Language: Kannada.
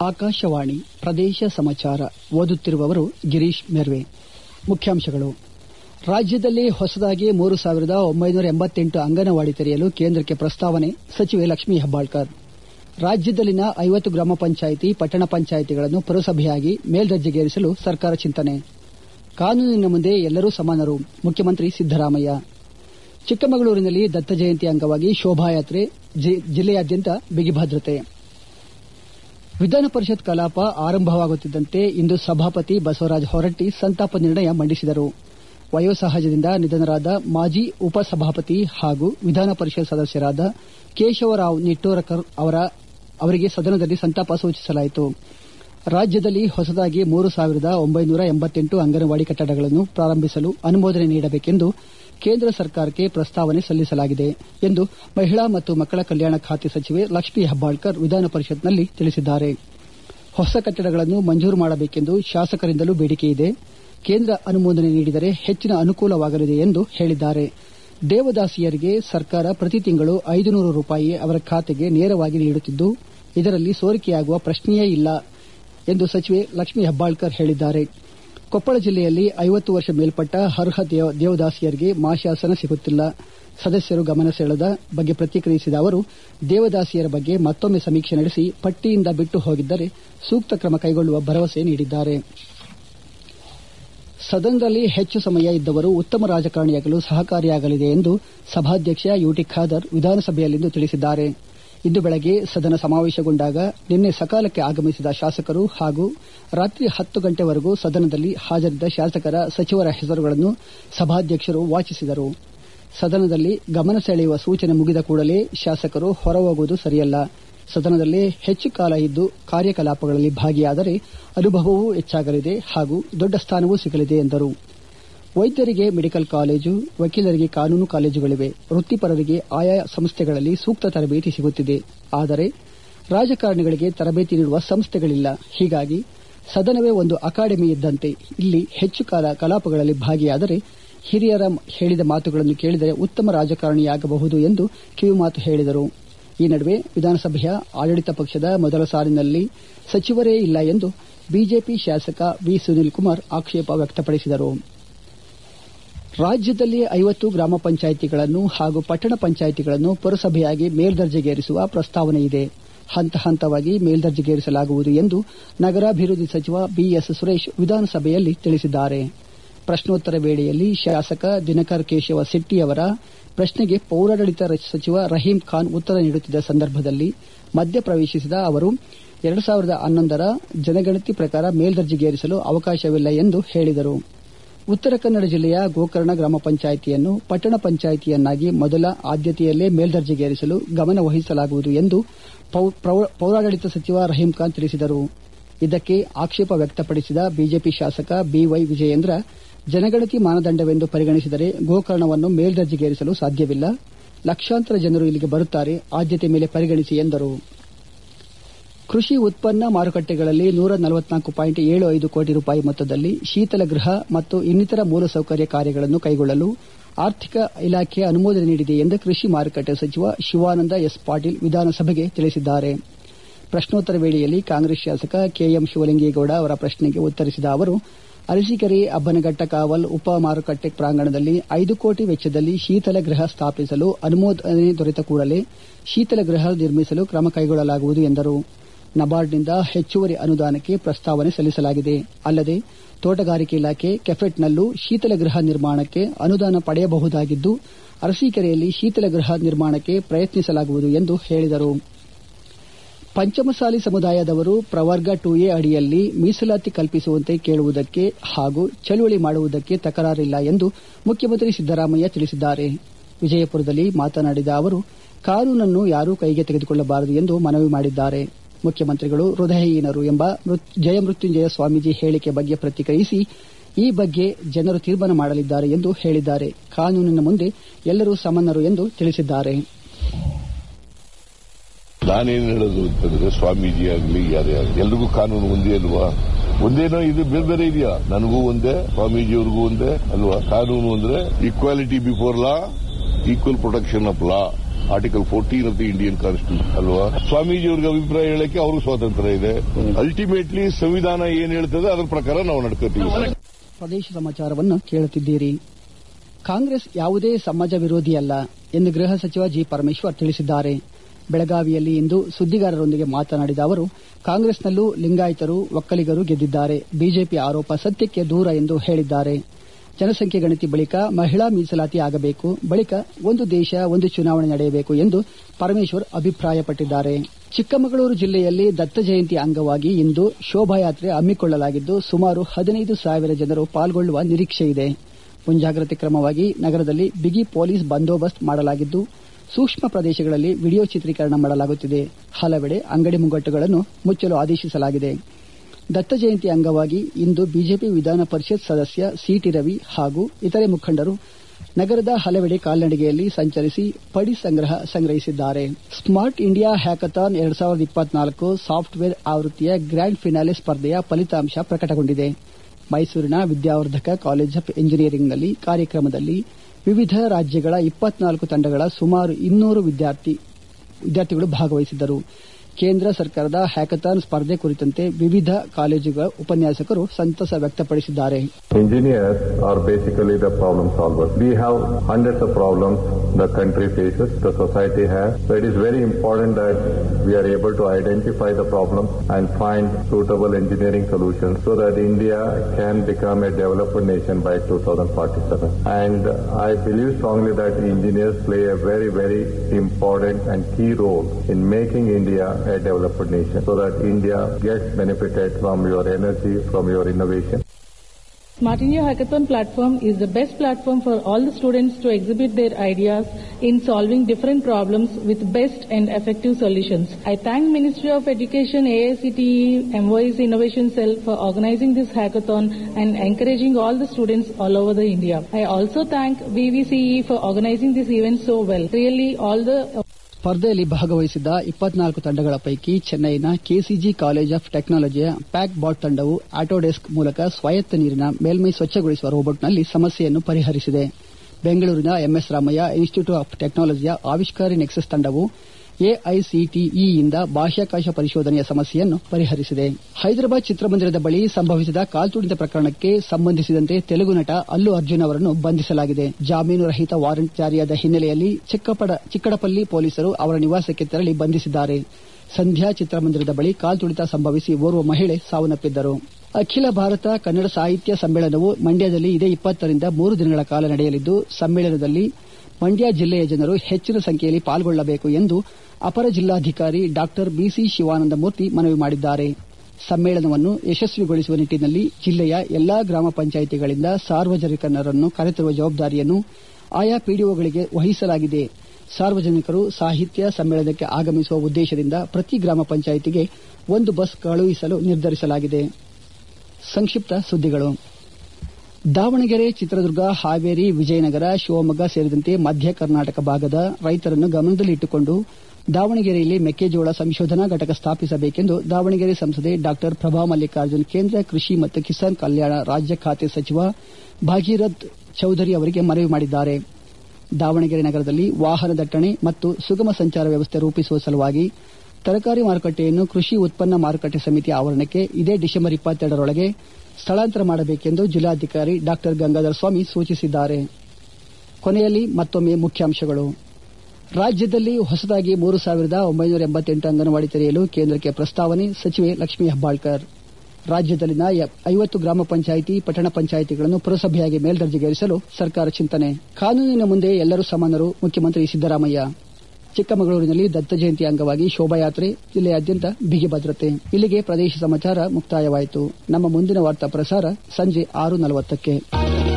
ಆಕಾಶವಾಣಿ ಪ್ರದೇಶ ಸಮಾಚಾರ ಓದುತ್ತಿರುವವರು ಗಿರೀಶ್ ಮೆರ್ವೆ ಮುಖ್ಯಾಂಶಗಳು ರಾಜ್ಯದಲ್ಲಿ ಹೊಸದಾಗಿ ಮೂರು ಸಾವಿರದ ಒಂಬೈನೂರ ಎಂಬತ್ತೆಂಟು ಅಂಗನವಾಡಿ ತೆರೆಯಲು ಕೇಂದ್ರಕ್ಕೆ ಪ್ರಸ್ತಾವನೆ ಸಚಿವೆ ಲಕ್ಷ್ಮೀ ಹೆಬ್ಬಾಳ್ಕರ್ ರಾಜ್ಯದಲ್ಲಿನ ಐವತ್ತು ಗ್ರಾಮ ಪಂಚಾಯಿತಿ ಪಟ್ಟಣ ಪಂಚಾಯಿತಿಗಳನ್ನು ಪುರಸಭೆಯಾಗಿ ಮೇಲ್ದರ್ಜೆಗೇರಿಸಲು ಸರ್ಕಾರ ಚಿಂತನೆ ಕಾನೂನಿನ ಮುಂದೆ ಎಲ್ಲರೂ ಸಮಾನರು ಮುಖ್ಯಮಂತ್ರಿ ಸಿದ್ದರಾಮಯ್ಯ ಚಿಕ್ಕಮಗಳೂರಿನಲ್ಲಿ ದತ್ತ ಜಯಂತಿ ಅಂಗವಾಗಿ ಶೋಭಾಯಾತ್ರೆ ಜಿಲ್ಲೆಯಾದ್ಯಂತ ಬಿಗಿ ಭದ್ರತೆ ವಿಧಾನ ಪರಿಷತ್ ಕಲಾಪ ಆರಂಭವಾಗುತ್ತಿದ್ದಂತೆ ಇಂದು ಸಭಾಪತಿ ಬಸವರಾಜ ಹೊರಟ್ಟಿ ಸಂತಾಪ ನಿರ್ಣಯ ಮಂಡಿಸಿದರು ವಯೋಸಹಜದಿಂದ ನಿಧನರಾದ ಮಾಜಿ ಉಪಸಭಾಪತಿ ಹಾಗೂ ವಿಧಾನ ಪರಿಷತ್ ಸದಸ್ಯರಾದ ಕೇಶವರಾವ್ ನಿಟ್ಟೂರಕರ್ ಅವರಿಗೆ ಸದನದಲ್ಲಿ ಸಂತಾಪ ಸೂಚಿಸಲಾಯಿತು ರಾಜ್ಯದಲ್ಲಿ ಹೊಸದಾಗಿ ಮೂರು ಸಾವಿರದ ಒಂಬೈನೂರ ಎಂಬತ್ತೆಂಟು ಅಂಗನವಾಡಿ ಕಟ್ಟಡಗಳನ್ನು ಪ್ರಾರಂಭಿಸಲು ಅನುಮೋದನೆ ನೀಡಬೇಕೆಂದು ಕೇಂದ್ರ ಸರ್ಕಾರಕ್ಕೆ ಪ್ರಸ್ತಾವನೆ ಸಲ್ಲಿಸಲಾಗಿದೆ ಎಂದು ಮಹಿಳಾ ಮತ್ತು ಮಕ್ಕಳ ಕಲ್ಯಾಣ ಖಾತೆ ಸಚಿವೆ ಲಕ್ಷ್ಮೀ ಹೆಬ್ಬಾಳ್ಕರ್ ವಿಧಾನ ಪರಿಷತ್ನಲ್ಲಿ ತಿಳಿಸಿದ್ದಾರೆ ಹೊಸ ಕಟ್ಟಡಗಳನ್ನು ಮಂಜೂರು ಮಾಡಬೇಕೆಂದು ಶಾಸಕರಿಂದಲೂ ಬೇಡಿಕೆಯಿದೆ ಕೇಂದ್ರ ಅನುಮೋದನೆ ನೀಡಿದರೆ ಹೆಚ್ಚಿನ ಅನುಕೂಲವಾಗಲಿದೆ ಎಂದು ಹೇಳಿದ್ದಾರೆ ದೇವದಾಸಿಯರಿಗೆ ಸರ್ಕಾರ ಪ್ರತಿ ತಿಂಗಳು ಐದು ನೂರು ರೂಪಾಯಿ ಅವರ ಖಾತೆಗೆ ನೇರವಾಗಿ ನೀಡುತ್ತಿದ್ದು ಇದರಲ್ಲಿ ಸೋರಿಕೆಯಾಗುವ ಪ್ರಶ್ನೆಯೇ ಇಲ್ಲ ಎಂದು ಸಚಿವೆ ಲಕ್ಷ್ಮೀ ಹೆಬ್ಬಾಳ್ಕರ್ ಹೇಳಿದ್ದಾರೆ ಕೊಪ್ಪಳ ಜಿಲ್ಲೆಯಲ್ಲಿ ಐವತ್ತು ವರ್ಷ ಮೇಲ್ಪಟ್ಟ ಅರ್ಹ ದೇವದಾಸಿಯರಿಗೆ ಮಾಶಾಸನ ಸಿಗುತ್ತಿಲ್ಲ ಸದಸ್ಯರು ಗಮನ ಸೆಳೆದ ಬಗ್ಗೆ ಪ್ರತಿಕ್ರಿಯಿಸಿದ ಅವರು ದೇವದಾಸಿಯರ ಬಗ್ಗೆ ಮತ್ತೊಮ್ಮೆ ಸಮೀಕ್ಷೆ ನಡೆಸಿ ಪಟ್ಟಿಯಿಂದ ಬಿಟ್ಟು ಹೋಗಿದ್ದರೆ ಸೂಕ್ತ ಕ್ರಮ ಕೈಗೊಳ್ಳುವ ಭರವಸೆ ನೀಡಿದ್ದಾರೆ ಸದನದಲ್ಲಿ ಹೆಚ್ಚು ಸಮಯ ಇದ್ದವರು ಉತ್ತಮ ರಾಜಕಾರಣಿಯಾಗಲು ಸಹಕಾರಿಯಾಗಲಿದೆ ಎಂದು ಸಭಾಧ್ಯಕ್ಷ ಯುಟಿ ಖಾದರ್ ವಿಧಾನಸಭೆಯಲ್ಲಿಂದು ತಿಳಿಸಿದ್ದಾರೆ ಇಂದು ಬೆಳಗ್ಗೆ ಸದನ ಸಮಾವೇಶಗೊಂಡಾಗ ನಿನ್ನೆ ಸಕಾಲಕ್ಕೆ ಆಗಮಿಸಿದ ಶಾಸಕರು ಹಾಗೂ ರಾತ್ರಿ ಹತ್ತು ಗಂಟೆವರೆಗೂ ಸದನದಲ್ಲಿ ಹಾಜರಿದ್ದ ಶಾಸಕರ ಸಚಿವರ ಹೆಸರುಗಳನ್ನು ಸಭಾಧ್ಯಕ್ಷರು ವಾಚಿಸಿದರು ಸದನದಲ್ಲಿ ಗಮನ ಸೆಳೆಯುವ ಸೂಚನೆ ಮುಗಿದ ಕೂಡಲೇ ಶಾಸಕರು ಹೊರಹೋಗುವುದು ಸರಿಯಲ್ಲ ಸದನದಲ್ಲಿ ಹೆಚ್ಚು ಕಾಲ ಇದ್ದು ಕಾರ್ಯಕಲಾಪಗಳಲ್ಲಿ ಭಾಗಿಯಾದರೆ ಅನುಭವವೂ ಹೆಚ್ಚಾಗಲಿದೆ ಹಾಗೂ ದೊಡ್ಡ ಸ್ಥಾನವೂ ಸಿಗಲಿದೆ ಎಂದರು ವೈದ್ಯರಿಗೆ ಮೆಡಿಕಲ್ ಕಾಲೇಜು ವಕೀಲರಿಗೆ ಕಾನೂನು ಕಾಲೇಜುಗಳಿವೆ ವೃತ್ತಿಪರರಿಗೆ ಆಯಾ ಸಂಸ್ಥೆಗಳಲ್ಲಿ ಸೂಕ್ತ ತರಬೇತಿ ಸಿಗುತ್ತಿದೆ ಆದರೆ ರಾಜಕಾರಣಿಗಳಿಗೆ ತರಬೇತಿ ನೀಡುವ ಸಂಸ್ಥೆಗಳಿಲ್ಲ ಹೀಗಾಗಿ ಸದನವೇ ಒಂದು ಅಕಾಡೆಮಿ ಇದ್ದಂತೆ ಇಲ್ಲಿ ಹೆಚ್ಚು ಕಾಲ ಕಲಾಪಗಳಲ್ಲಿ ಭಾಗಿಯಾದರೆ ಹಿರಿಯರ ಹೇಳಿದ ಮಾತುಗಳನ್ನು ಕೇಳಿದರೆ ಉತ್ತಮ ರಾಜಕಾರಣಿಯಾಗಬಹುದು ಎಂದು ಕಿವಿಮಾತು ಹೇಳಿದರು ಈ ನಡುವೆ ವಿಧಾನಸಭೆಯ ಆಡಳಿತ ಪಕ್ಷದ ಮೊದಲ ಸಾಲಿನಲ್ಲಿ ಸಚಿವರೇ ಇಲ್ಲ ಎಂದು ಬಿಜೆಪಿ ಶಾಸಕ ವಿ ಸುನೀಲ್ ಕುಮಾರ್ ಆಕ್ಷೇಪ ವ್ಯಕ್ತಪಡಿಸಿದರು ರಾಜ್ಯದಲ್ಲಿ ಐವತ್ತು ಗ್ರಾಮ ಪಂಚಾಯಿತಿಗಳನ್ನು ಹಾಗೂ ಪಟ್ಟಣ ಪಂಚಾಯಿತಿಗಳನ್ನು ಪುರಸಭೆಯಾಗಿ ಮೇಲ್ದರ್ಜೆಗೇರಿಸುವ ಪ್ರಸ್ತಾವನೆ ಇದೆ ಹಂತ ಹಂತವಾಗಿ ಮೇಲ್ದರ್ಜೆಗೇರಿಸಲಾಗುವುದು ಎಂದು ನಗರಾಭಿವೃದ್ಧಿ ಸಚಿವ ಬಿಎಸ್ ಸುರೇಶ್ ವಿಧಾನಸಭೆಯಲ್ಲಿ ತಿಳಿಸಿದ್ದಾರೆ ಪ್ರಶ್ನೋತ್ತರ ವೇಳೆಯಲ್ಲಿ ಶಾಸಕ ದಿನಕರ್ ಕೇಶವ ಶೆಟ್ಟಿಯವರ ಪ್ರಶ್ನೆಗೆ ಪೌರಾಡಳಿತ ಸಚಿವ ರಹೀಂ ಖಾನ್ ಉತ್ತರ ನೀಡುತ್ತಿದ್ದ ಸಂದರ್ಭದಲ್ಲಿ ಮಧ್ಯಪ್ರವೇಶಿಸಿದ ಅವರು ಎರಡು ಸಾವಿರದ ಹನ್ನೊಂದರ ಜನಗಣತಿ ಪ್ರಕಾರ ಮೇಲ್ದರ್ಜೆಗೇರಿಸಲು ಅವಕಾಶವಿಲ್ಲ ಎಂದು ಹೇಳಿದರು ಉತ್ತರ ಕನ್ನಡ ಜಿಲ್ಲೆಯ ಗೋಕರ್ಣ ಗ್ರಾಮ ಪಂಚಾಯಿತಿಯನ್ನು ಪಟ್ಟಣ ಪಂಚಾಯಿತಿಯನ್ನಾಗಿ ಮೊದಲ ಆದ್ಯತೆಯಲ್ಲೇ ಮೇಲ್ದರ್ಜೆಗೇರಿಸಲು ಗಮನ ವಹಿಸಲಾಗುವುದು ಎಂದು ಪೌರಾಡಳಿತ ಸಚಿವ ರಹೀಂ ಖಾನ್ ತಿಳಿಸಿದರು ಇದಕ್ಕೆ ಆಕ್ಷೇಪ ವ್ಯಕ್ತಪಡಿಸಿದ ಬಿಜೆಪಿ ಶಾಸಕ ಬಿವೈ ವಿಜಯೇಂದ್ರ ಜನಗಣತಿ ಮಾನದಂಡವೆಂದು ಪರಿಗಣಿಸಿದರೆ ಗೋಕರ್ಣವನ್ನು ಮೇಲ್ದರ್ಜೆಗೇರಿಸಲು ಸಾಧ್ಯವಿಲ್ಲ ಲಕ್ಷಾಂತರ ಜನರು ಇಲ್ಲಿಗೆ ಬರುತ್ತಾರೆ ಆದ್ಯತೆ ಮೇಲೆ ಪರಿಗಣಿಸಿ ಎಂದರು ಕೃಷಿ ಉತ್ಪನ್ನ ಮಾರುಕಟ್ಟೆಗಳಲ್ಲಿ ನೂರ ನಲವತ್ನಾಲ್ಕು ಪಾಯಿಂಟ್ ಏಳು ಐದು ಕೋಟಿ ರೂಪಾಯಿ ಮೊತ್ತದಲ್ಲಿ ಶೀತಲ ಗೃಹ ಮತ್ತು ಇನ್ನಿತರ ಮೂಲಸೌಕರ್ಯ ಕಾರ್ಯಗಳನ್ನು ಕೈಗೊಳ್ಳಲು ಆರ್ಥಿಕ ಇಲಾಖೆ ಅನುಮೋದನೆ ನೀಡಿದೆ ಎಂದು ಕೃಷಿ ಮಾರುಕಟ್ಟೆ ಸಚಿವ ಶಿವಾನಂದ ಎಸ್ ಪಾಟೀಲ್ ವಿಧಾನಸಭೆಗೆ ತಿಳಿಸಿದ್ದಾರೆ ಪ್ರಶ್ನೋತ್ತರ ವೇಳೆಯಲ್ಲಿ ಕಾಂಗ್ರೆಸ್ ಶಾಸಕ ಕೆಎಂ ಶಿವಲಿಂಗೇಗೌಡ ಅವರ ಪ್ರಶ್ನೆಗೆ ಉತ್ತರಿಸಿದ ಅವರು ಅರಸೀಕೆರೆ ಅಬ್ಬನಘಟ್ಟ ಕಾವಲ್ ಉಪ ಮಾರುಕಟ್ಟೆ ಪ್ರಾಂಗಣದಲ್ಲಿ ಐದು ಕೋಟಿ ವೆಚ್ಚದಲ್ಲಿ ಶೀತಲ ಗೃಹ ಸ್ಥಾಪಿಸಲು ಅನುಮೋದನೆ ದೊರೆತ ಕೂಡಲೇ ಶೀತಲ ಗೃಹ ನಿರ್ಮಿಸಲು ಕ್ರಮ ಕೈಗೊಳ್ಳಲಾಗುವುದು ಎಂದರು ನಬಾರ್ಡ್ನಿಂದ ಹೆಚ್ಚುವರಿ ಅನುದಾನಕ್ಕೆ ಪ್ರಸ್ತಾವನೆ ಸಲ್ಲಿಸಲಾಗಿದೆ ಅಲ್ಲದೆ ತೋಟಗಾರಿಕೆ ಇಲಾಖೆ ಕೆಫೆಟ್ನಲ್ಲೂ ಶೀತಲ ಗೃಹ ನಿರ್ಮಾಣಕ್ಕೆ ಅನುದಾನ ಪಡೆಯಬಹುದಾಗಿದ್ದು ಅರಸೀಕೆರೆಯಲ್ಲಿ ಶೀತಲ ಗೃಹ ನಿರ್ಮಾಣಕ್ಕೆ ಪ್ರಯತ್ನಿಸಲಾಗುವುದು ಎಂದು ಹೇಳಿದರು ಪಂಚಮಸಾಲಿ ಸಮುದಾಯದವರು ಪ್ರವರ್ಗ ಟು ಎ ಅಡಿಯಲ್ಲಿ ಮೀಸಲಾತಿ ಕಲ್ಪಿಸುವಂತೆ ಕೇಳುವುದಕ್ಕೆ ಹಾಗೂ ಚಳುವಳಿ ಮಾಡುವುದಕ್ಕೆ ತಕರಾರಿಲ್ಲ ಎಂದು ಮುಖ್ಯಮಂತ್ರಿ ಸಿದ್ದರಾಮಯ್ಯ ತಿಳಿಸಿದ್ದಾರೆ ವಿಜಯಪುರದಲ್ಲಿ ಮಾತನಾಡಿದ ಅವರು ಕಾನೂನನ್ನು ಯಾರೂ ಕೈಗೆ ತೆಗೆದುಕೊಳ್ಳಬಾರದು ಎಂದು ಮನವಿ ಮಾಡಿದ್ದಾರೆ ಮುಖ್ಯಮಂತ್ರಿಗಳು ಹೃದಯಹೀನರು ಎಂಬ ಜಯಮೃತ್ಯುಂಜಯ ಸ್ವಾಮೀಜಿ ಹೇಳಿಕೆ ಬಗ್ಗೆ ಪ್ರತಿಕ್ರಿಯಿಸಿ ಈ ಬಗ್ಗೆ ಜನರು ತೀರ್ಮಾನ ಮಾಡಲಿದ್ದಾರೆ ಎಂದು ಹೇಳಿದ್ದಾರೆ ಕಾನೂನಿನ ಮುಂದೆ ಎಲ್ಲರೂ ಸಮಾನರು ಎಂದು ತಿಳಿಸಿದ್ದಾರೆ ನಾನೇನು ಹೇಳೋದು ಅಂತಂದ್ರೆ ಸ್ವಾಮೀಜಿ ಆಗಲಿ ಯಾರೇ ಆಗಲಿ ಎಲ್ರಿಗೂ ಕಾನೂನು ಒಂದೇ ಅಲ್ವಾ ಒಂದೇನೋ ಇದು ಬೇರೆ ಬೇರೆ ಇದೆಯಾ ನನಗೂ ಒಂದೇ ಸ್ವಾಮೀಜಿಯವ್ರಿಗೂ ಒಂದೇ ಅಲ್ವಾ ಕಾನೂನು ಅಂದ್ರೆ equality before law equal protection of law article fourteen of the Indian constitution ಅಲ್ವಾ ಸ್ವಾಮೀಜಿ ಅವ್ರಿಗೆ ಅಭಿಪ್ರಾಯ ಹೇಳಕ್ಕೆ ಅವ್ರಿಗೆ ಸ್ವಾತಂತ್ರ್ಯ ಇದೆ ಅಲ್ಟಿಮೇಟ್ಲಿ ಸಂವಿಧಾನ ಏನ್ ಹೇಳ್ತದೆ ಅದರ ಪ್ರಕಾರ ನಾವು ನಡ್ಕೋತೀವಿ ಪ್ರದೇಶ ಸಮಾಚಾರವನ್ನು ಕೇಳುತ್ತಿದ್ದೀರಿ ಕಾಂಗ್ರೆಸ್ ಯಾವುದೇ ಸಮಾಜ ವಿರೋಧಿಯಲ್ಲ ಎಂದು ಗೃಹ ಸಚಿವ ಜಿ ಪರಮೇಶ್ವರ್ ತಿಳಿಸಿದ್ದಾರೆ ಬೆಳಗಾವಿಯಲ್ಲಿ ಇಂದು ಸುದ್ದಿಗಾರರೊಂದಿಗೆ ಮಾತನಾಡಿದ ಅವರು ಕಾಂಗ್ರೆಸ್ನಲ್ಲೂ ಲಿಂಗಾಯತರು ಒಕ್ಕಲಿಗರು ಗೆದ್ದಿದ್ದಾರೆ ಬಿಜೆಪಿ ಆರೋಪ ಸತ್ಯಕ್ಕೆ ದೂರ ಎಂದು ಹೇಳಿದ್ದಾರೆ ಜನಸಂಖ್ಯೆ ಗಣತಿ ಬಳಿಕ ಮಹಿಳಾ ಮೀಸಲಾತಿ ಆಗಬೇಕು ಬಳಿಕ ಒಂದು ದೇಶ ಒಂದು ಚುನಾವಣೆ ನಡೆಯಬೇಕು ಎಂದು ಪರಮೇಶ್ವರ್ ಅಭಿಪ್ರಾಯಪಟ್ಟಿದ್ದಾರೆ ಚಿಕ್ಕಮಗಳೂರು ಜಿಲ್ಲೆಯಲ್ಲಿ ದತ್ತ ಜಯಂತಿ ಅಂಗವಾಗಿ ಇಂದು ಶೋಭಾಯಾತ್ರೆ ಹಮ್ಮಿಕೊಳ್ಳಲಾಗಿದ್ದು ಸುಮಾರು ಹದಿನೈದು ಸಾವಿರ ಜನರು ಪಾಲ್ಗೊಳ್ಳುವ ನಿರೀಕ್ಷೆಯಿದೆ ಮುಂಜಾಗ್ರತೆ ಕ್ರಮವಾಗಿ ನಗರದಲ್ಲಿ ಬಿಗಿ ಪೊಲೀಸ್ ಬಂದೋಬಸ್ತ್ ಮಾಡಲಾಗಿದ್ದು ಸೂಕ್ಷ್ಮ ಪ್ರದೇಶಗಳಲ್ಲಿ ವಿಡಿಯೋ ಚಿತ್ರೀಕರಣ ಮಾಡಲಾಗುತ್ತಿದೆ ಹಲವೆಡೆ ಅಂಗಡಿ ಮುಂಗಟ್ಟುಗಳನ್ನು ಮುಚ್ಚಲು ಆದೇಶಿಸಲಾಗಿದೆ ದತ್ತ ಜಯಂತಿ ಅಂಗವಾಗಿ ಇಂದು ಬಿಜೆಪಿ ವಿಧಾನ ಪರಿಷತ್ ಸದಸ್ಯ ಸಿಟಿ ರವಿ ಹಾಗೂ ಇತರೆ ಮುಖಂಡರು ನಗರದ ಹಲವೆಡೆ ಕಾಲ್ನಡಿಗೆಯಲ್ಲಿ ಸಂಚರಿಸಿ ಪಡಿ ಸಂಗ್ರಹ ಸಂಗ್ರಹಿಸಿದ್ದಾರೆ ಸ್ಮಾರ್ಟ್ ಇಂಡಿಯಾ ಹ್ಯಾಕಥಾನ್ ಎರಡ್ ಸಾವಿರದ ಇಪ್ಪತ್ನಾಲ್ಕು ಸಾಫ್ಟ್ವೇರ್ ಆವೃತ್ತಿಯ ಗ್ರ್ಯಾಂಡ್ ಫಿನಾಲೆ ಸ್ಪರ್ಧೆಯ ಫಲಿತಾಂಶ ಪ್ರಕಟಗೊಂಡಿದೆ ಮೈಸೂರಿನ ವಿದ್ಯಾವರ್ಧಕ ಕಾಲೇಜ್ ಆಫ್ ಇಂಜಿನಿಯರಿಂಗ್ನಲ್ಲಿ ಕಾರ್ಯಕ್ರಮದಲ್ಲಿ ವಿವಿಧ ರಾಜ್ಯಗಳ ಇಪ್ಪತ್ನಾಲ್ಕು ತಂಡಗಳ ಸುಮಾರು ಇನ್ನೂರು ವಿದ್ಯಾರ್ಥಿಗಳು ಭಾಗವಹಿಸಿದ್ದರು ಕೇಂದ್ರ ಸರ್ಕಾರದ ಹ್ಯಾಕಥಾನ್ ಸ್ಪರ್ಧೆ ಕುರಿತಂತೆ ವಿವಿಧ ಕಾಲೇಜುಗಳ ಉಪನ್ಯಾಸಕರು ಸಂತಸ ವ್ಯಕ್ತಪಡಿಸಿದ್ದಾರೆ Engineers are basically the problem solvers. We have hundreds of problems the country faces, the society has. So it is very important that we are able to identify the problems and find suitable engineering solutions so that India can become a developed nation by 2047. And I believe strongly that engineers play a very, very important and key role in making India a developed nation so that India gets benefited from your energy, from your innovation. Smart India Hackathon platform is the best platform for all the students to exhibit their ideas in solving different problems with best and effective solutions. I thank Ministry of Education, AICTE, MOE's Innovation Cell for organizing this hackathon and encouraging all the students all over the India. I also thank VVCE for organizing this event so well. Really all the ಸ್ಪರ್ಧೆಯಲ್ಲಿ ಭಾಗವಹಿಸಿದ್ದ ಇಪ್ಪತ್ನಾಲ್ಕು ತಂಡಗಳ ಪೈಕಿ ಚೆನ್ನೈನ ಕೆಸಿಜಿ ಕಾಲೇಜ್ ಆಫ್ ಟೆಕ್ನಾಲಜಿಯ ಪ್ಯಾಕ್ ಬಾಟ್ ತಂಡವು ಆಟೋಡೆಸ್ಕ್ ಮೂಲಕ ಸ್ವಾಯತ್ತ ನೀರಿನ ಮೇಲ್ಮೈ ಸ್ವಚ್ಛಗೊಳಿಸುವ ರೋಬೋಟ್ನಲ್ಲಿ ಸಮಸ್ಯೆಯನ್ನು ಪರಿಹರಿಸಿದೆ ಬೆಂಗಳೂರಿನ ಎಂಎಸ್ ರಾಮಯ್ಯ ಇನ್ಸ್ಟಿಟ್ಯೂಟ್ ಆಫ್ ಟೆಕ್ನಾಲಜಿಯ ಆವಿಷ್ಕಾರಿ ನೆಕ್ಸಸ್ ತಂಡವು ಎಐಸಿಟಿಇಯಿಂದ ಬಾಹ್ಯಾಕಾಶ ಪರಿಶೋಧನೆಯ ಸಮಸ್ಯೆಯನ್ನು ಪರಿಹರಿಸಿದೆ ಹೈದರಾಬಾದ್ ಚಿತ್ರಮಂದಿರದ ಬಳಿ ಸಂಭವಿಸಿದ ಕಾಲ್ತುಳಿತ ಪ್ರಕರಣಕ್ಕೆ ಸಂಬಂಧಿಸಿದಂತೆ ತೆಲುಗು ನಟ ಅಲ್ಲು ಅರ್ಜುನ್ ಅವರನ್ನು ಬಂಧಿಸಲಾಗಿದೆ ಜಾಮೀನು ರಹಿತ ವಾರೆಂಟ್ ಜಾರಿಯಾದ ಹಿನ್ನೆಲೆಯಲ್ಲಿ ಚಿಕ್ಕಡಪಲ್ಲಿ ಪೊಲೀಸರು ಅವರ ನಿವಾಸಕ್ಕೆ ತೆರಳಿ ಬಂಧಿಸಿದ್ದಾರೆ ಸಂಧ್ಯಾ ಚಿತ್ರಮಂದಿರದ ಬಳಿ ಕಾಲ್ತುಳಿತ ಸಂಭವಿಸಿ ಓರ್ವ ಮಹಿಳೆ ಸಾವನ್ನಪ್ಪಿದ್ದರು ಅಖಿಲ ಭಾರತ ಕನ್ನಡ ಸಾಹಿತ್ಯ ಸಮ್ಮೇಳನವು ಮಂಡ್ಯದಲ್ಲಿ ಇದೇ ಇಪ್ಪತ್ತರಿಂದ ಮೂರು ದಿನಗಳ ಕಾಲ ನಡೆಯಲಿದ್ದು ಸಮ್ಮೇಳನದಲ್ಲಿ ಮಂಡ್ಯ ಜಿಲ್ಲೆಯ ಜನರು ಹೆಚ್ಚಿನ ಸಂಖ್ಯೆಯಲ್ಲಿ ಪಾಲ್ಗೊಳ್ಳಬೇಕು ಎಂದು ಅಪರ ಜಿಲ್ಲಾಧಿಕಾರಿ ಡಾ ಬಿಸಿ ಶಿವಾನಂದಮೂರ್ತಿ ಮನವಿ ಮಾಡಿದ್ದಾರೆ ಸಮ್ಮೇಳನವನ್ನು ಯಶಸ್ವಿಗೊಳಿಸುವ ನಿಟ್ಟಿನಲ್ಲಿ ಜಿಲ್ಲೆಯ ಎಲ್ಲಾ ಗ್ರಾಮ ಪಂಚಾಯಿತಿಗಳಿಂದ ಸಾರ್ವಜನಿಕರನ್ನು ಕರೆತರುವ ಜವಾಬ್ದಾರಿಯನ್ನು ಆಯಾ ಪಿಡಿಒಗಳಿಗೆ ವಹಿಸಲಾಗಿದೆ ಸಾರ್ವಜನಿಕರು ಸಾಹಿತ್ಯ ಸಮ್ಮೇಳನಕ್ಕೆ ಆಗಮಿಸುವ ಉದ್ದೇಶದಿಂದ ಪ್ರತಿ ಗ್ರಾಮ ಪಂಚಾಯಿತಿಗೆ ಒಂದು ಬಸ್ ಕಳುಹಿಸಲು ನಿರ್ಧರಿಸಲಾಗಿದೆ ಸಂಕ್ಷಿಪ್ತ ಸುದ್ದಿಗಳು ದಾವಣಗೆರೆ ಚಿತ್ರದುರ್ಗ ಹಾವೇರಿ ವಿಜಯನಗರ ಶಿವಮೊಗ್ಗ ಸೇರಿದಂತೆ ಮಧ್ಯ ಕರ್ನಾಟಕ ಭಾಗದ ರೈತರನ್ನು ಗಮನದಲ್ಲಿಟ್ಟುಕೊಂಡು ದಾವಣಗೆರೆಯಲ್ಲಿ ಮೆಕ್ಕೆಜೋಳ ಸಂಶೋಧನಾ ಘಟಕ ಸ್ಥಾಪಿಸಬೇಕೆಂದು ದಾವಣಗೆರೆ ಸಂಸದೆ ಡಾ ಪ್ರಭಾ ಮಲ್ಲಿಕಾರ್ಜುನ್ ಕೇಂದ್ರ ಕೃಷಿ ಮತ್ತು ಕಿಸಾನ್ ಕಲ್ಯಾಣ ರಾಜ್ಯ ಖಾತೆ ಸಚಿವ ಭಾಗೀರಥ್ ಚೌಧರಿ ಅವರಿಗೆ ಮನವಿ ಮಾಡಿದ್ದಾರೆ ದಾವಣಗೆರೆ ನಗರದಲ್ಲಿ ವಾಹನ ದಟ್ಟಣೆ ಮತ್ತು ಸುಗಮ ಸಂಚಾರ ವ್ಯವಸ್ಥೆ ರೂಪಿಸುವ ಸಲುವಾಗಿ ತರಕಾರಿ ಮಾರುಕಟ್ಟೆಯನ್ನು ಕೃಷಿ ಉತ್ಪನ್ನ ಮಾರುಕಟ್ಟೆ ಸಮಿತಿ ಆವರಣಕ್ಕೆ ಇದೇ ಡಿಸೆಂಬರ್ ಇಪ್ಪತ್ತೆರಡರೊಳಗೆ ಸ್ಥಳಾಂತರ ಮಾಡಬೇಕೆಂದು ಜಿಲ್ಲಾಧಿಕಾರಿ ಡಾ ಗಂಗಾಧರ ಸ್ವಾಮಿ ಸೂಚಿಸಿದ್ದಾರೆ ಕೊನೆಯಲ್ಲಿ ಮತ್ತೊಮ್ಮೆ ಮುಖ್ಯಾಂಶಗಳು ರಾಜ್ಯದಲ್ಲಿ ಹೊಸದಾಗಿ ಮೂರು ಸಾವಿರದ ಒಂಬೈನೂರ ಎಂಬತ್ತೆಂಟು ಅಂಗನವಾಡಿ ತೆರೆಯಲು ಕೇಂದ್ರಕ್ಕೆ ಪ್ರಸ್ತಾವನೆ ಸಚಿವೆ ಲಕ್ಷ್ಮೀ ಹೆಬ್ಬಾಳ್ಕರ್ ರಾಜ್ಯದಲ್ಲಿನ ಐವತ್ತು ಗ್ರಾಮ ಪಂಚಾಯಿತಿ ಪಟ್ಟಣ ಪಂಚಾಯಿತಿಗಳನ್ನು ಪುರಸಭೆಯಾಗಿ ಮೇಲ್ದರ್ಜೆಗೇರಿಸಲು ಸರ್ಕಾರ ಚಿಂತನೆ ಕಾನೂನಿನ ಮುಂದೆ ಎಲ್ಲರೂ ಸಮಾನರು ಮುಖ್ಯಮಂತ್ರಿ ಸಿದ್ದರಾಮಯ್ಯ ಚಿಕ್ಕಮಗಳೂರಿನಲ್ಲಿ ದತ್ತ ಜಯಂತಿ ಅಂಗವಾಗಿ ಶೋಭಾಯಾತ್ರೆ ಜಿಲ್ಲೆಯಾದ್ಯಂತ ಬಿಗಿ ಭದ್ರತೆ ಇಲ್ಲಿಗೆ ಪ್ರದೇಶ ಸಮಾಚಾರ ಮುಕ್ತಾಯವಾಯಿತು ನಮ್ಮ ಮುಂದಿನ ವಾರ್ತಾ ಪ್ರಸಾರ ಸಂಜೆ ಆರು ನಲವತ್ತಕ್ಕೆ